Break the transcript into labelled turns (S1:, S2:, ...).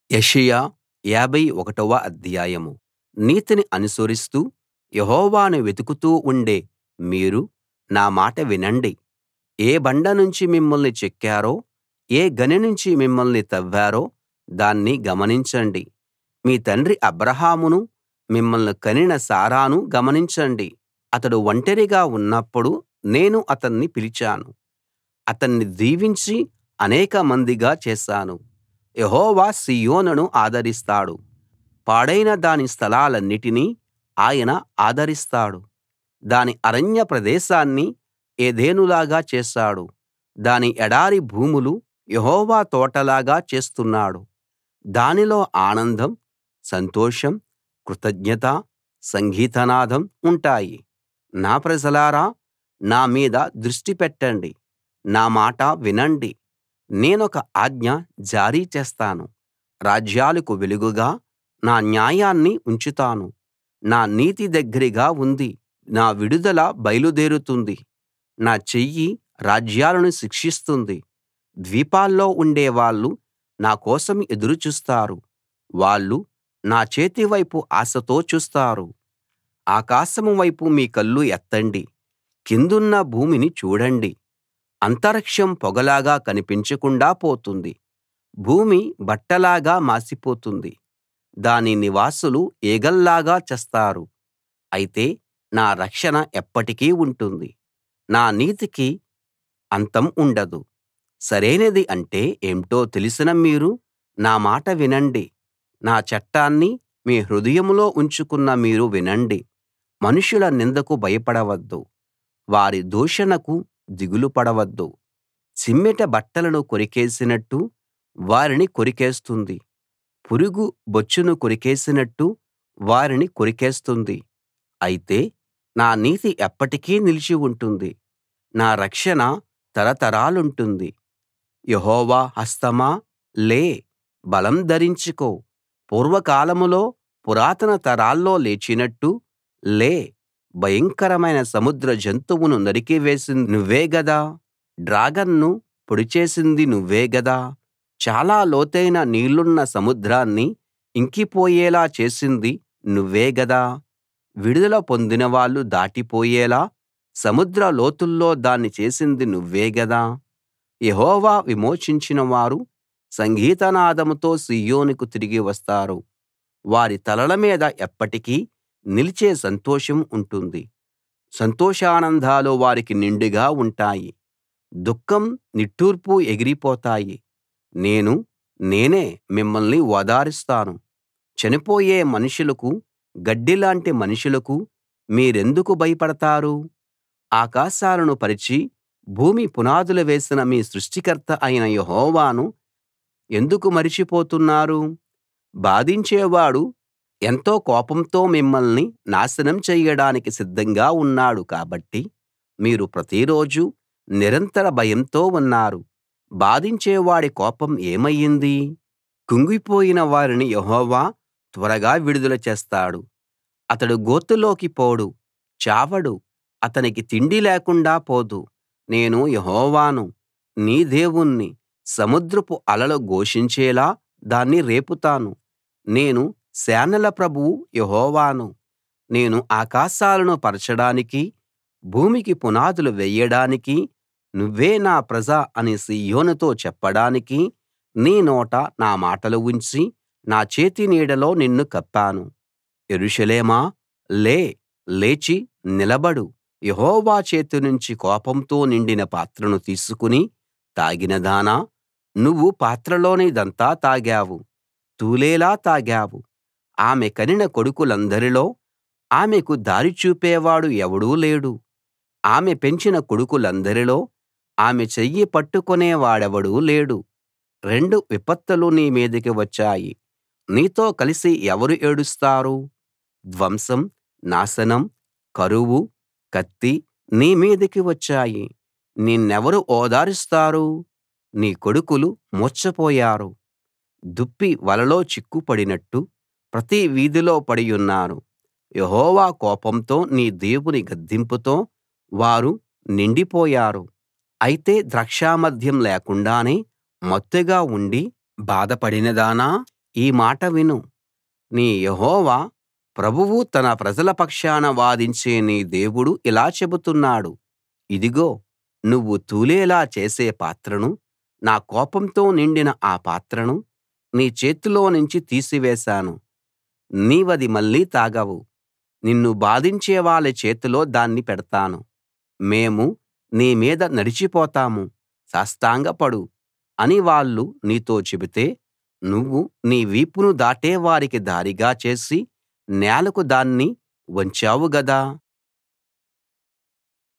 S1: యెషయా 51 వ అధ్యాయం నీతిని అనుసరిస్తూ యెహోవాను వెతుకుతూ ఉండే మీరు నా మాట వినండి ఏ బండ నుంచి మిమ్మల్ని చెక్కారో ఏ గని నుంచి మిమ్మల్ని తవ్వారో దాన్ని గమనించండి మీ తండ్రి అబ్రాహామును మిమ్మల్ని కనిన శారాను గమనించండి అతడు ఒంటరిగా ఉన్నప్పుడు నేను అతన్ని పిలిచాను అతన్ని దీవించి అనేకమందిగా చేశాను యెహోవా సీయోనును ఆదరిస్తాడు పాడైన దాని స్థలాలన్నిటినీ ఆయన ఆదరిస్తాడు దాని అరణ్య ప్రదేశాన్ని ఏదెనులాగా చేశాడు దాని ఎడారి భూములు యెహోవా తోటలాగా చేస్తున్నాడు దానిలో ఆనందం సంతోషం కృతజ్ఞత సంగీతనాదం ఉంటాయి నా ప్రజలారా నా మీద దృష్టి పెట్టండి నా మాట వినండి నేనొక ఆజ్ఞ జారీ చేస్తాను రాజ్యాలకు వెలుగుగా నా న్యాయాన్ని ఉంచుతాను నా నీతి దగ్గరగా ఉంది నా విడుదల బయలుదేరుతుంది నా చెయ్యి రాజ్యాలను శిక్షిస్తుంది ద్వీపాల్లో ఉండేవాళ్ళు నా కోసం ఎదురు చూస్తారు వాళ్ళు నా చేతి వైపు ఆశతో చూస్తారు ఆకాశం వైపు మీ కళ్ళు ఎత్తండి కిందున్న భూమిని చూడండి అంతరిక్షం పొగలాగా కనిపించకుండా పోతుంది భూమి బట్టలాగా మాసిపోతుంది దాని నివాసులు ఈగల్లాగా చస్తారు అయితే నా రక్షణ ఎప్పటికీ ఉంటుంది నా నీతికి అంతం ఉండదు సరైనది అంటే ఏంటో తెలిసిన మీరు నా మాట వినండి నా చట్టాన్ని మీ హృదయంలో ఉంచుకున్న మీరు వినండి మనుషుల నిందకు భయపడవద్దు వారి దూషణకు దిగులు పడవద్దు చిమ్మెట బట్టలను కొరికేసినట్టు వారిని కొరికేస్తుంది పురుగు బొచ్చును కొరికేసినట్టు వారిని కొరికేస్తుంది అయితే నా నీతి ఎప్పటికీ నిలిచి ఉంటుంది నా రక్షణ తరతరాలుంటుంది యెహోవా హస్తమా లే బలం ధరించుకో పూర్వకాలంలో పురాతన తరాల్లో లేచినట్టు లే భయంకరమైన సముద్ర జంతువును నరికివేసింది నువ్వే గదా డ్రాగన్ను పొడిచేసింది నువ్వే గదా చాలా లోతైన నీళ్లున్న సముద్రాన్ని ఇంకిపోయేలా చేసింది నువ్వే గదా విడుదల పొందినవాళ్ళు దాటిపోయేలా సముద్ర లోతుల్లో దాన్ని చేసింది నువ్వే గదా యెహోవా విమోచించిన వారు సంగీతనాదంతో సీయోనుకు తిరిగి వస్తారు వారి తలల మీద ఎప్పటికీ నిలిచే సంతోషం ఉంటుంది సంతోషానందాలు వారికి నిండుగా ఉంటాయి దుఃఖం నిట్టూర్పు ఎగిరిపోతాయి నేను నేనే మిమ్మల్ని ఓదారుస్తాను చనిపోయే మనుషులకు గడ్డిలాంటి మనుషులకు మీరెందుకు భయపడతారు ఆకాశాలను పరిచి భూమి పునాదులు వేసిన మీ సృష్టికర్త అయిన యెహోవాను ఎందుకు మరిచిపోతున్నారు బాధించేవాడు ఎంతో కోపంతో మిమ్మల్ని నాశనం చెయ్యడానికి సిద్ధంగా ఉన్నాడు కాబట్టి మీరు ప్రతిరోజూ నిరంతర భయంతో ఉన్నారు బాధించేవాడి కోపం ఏమయ్యింది కుంగిపోయిన వారిని యెహోవా త్వరగా విడుదల చేస్తాడు అతడు గోతిలోకి పోడు చావడు అతనికి తిండి లేకుండా పోదు నేను యెహోవాను నీ దేవుణ్ణి సముద్రపు అలలు ఘోషించేలా దాన్ని రేపుతాను నేను సేనల ప్రభువు యెహోవాను నేను ఆకాశాలను పరచడానికి భూమికి పునాదులు వేయడానికి నువ్వే నా ప్రజ అని సీయోనుతో చెప్పడానికి నీ నోట నా మాటలు ఉంచి నా చేతి నీడలో నిన్ను కప్పాను యెరూషలేమా లే లేచి నిలబడు యెహోవా చేతి నుంచి కోపంతో నిండిన పాత్రను తీసుకుని తాగినదానా నువ్వు పాత్రలోనిదంతా తాగావు తూలేలా తాగావు ఆమె కనిన కొడుకులందరిలో ఆమెకు దారి చూపేవాడు ఎవడూ లేడు ఆమె పెంచిన కొడుకులందరిలో ఆమె చెయ్యి పట్టుకునే వాడెవడూ లేడు రెండు విపత్తులు నీ మీదికి వచ్చాయి నీతో కలిసి ఎవరు ఏడుస్తారు ధ్వంసం నాశనం కరువు కత్తి నీ మీదికి వచ్చాయి నిన్నెవరు ఓదారుస్తారు నీ కొడుకులు మూర్ఛపోయారు దుప్పి వలలో చిక్కుపడినట్టు ప్రతి వీధిలో పడియున్నారు యెహోవా కోపంతో నీ దేవుని గద్దింపుతో వారు నిండిపోయారు అయితే ద్రాక్షమద్యం లేకుండానే మత్తుగా ఉండి బాధపడినదానా ఈ మాట విను నీ యెహోవా ప్రభువు తన ప్రజల పక్షాన వాదించే నీ దేవుడు ఇలా చెబుతున్నాడు ఇదిగో నువ్వు తూలేలా చేసే పాత్రను నా కోపంతో నిండిన ఆ పాత్రను నీ చేతిలోనుంచి తీసివేశాను నీవది మళ్ళీ తాగవు నిన్ను బాధించే వాళ్ళ చేతిలో దాన్ని పెడతాను మేము నీ మీద నడిచిపోతాము సాష్టాంగపడు అని వాళ్ళు నీతో చెబితే నువ్వు నీ వీపును దాటే వారికి దారిగా చేసి నేలకు దాన్ని వంచావు గదా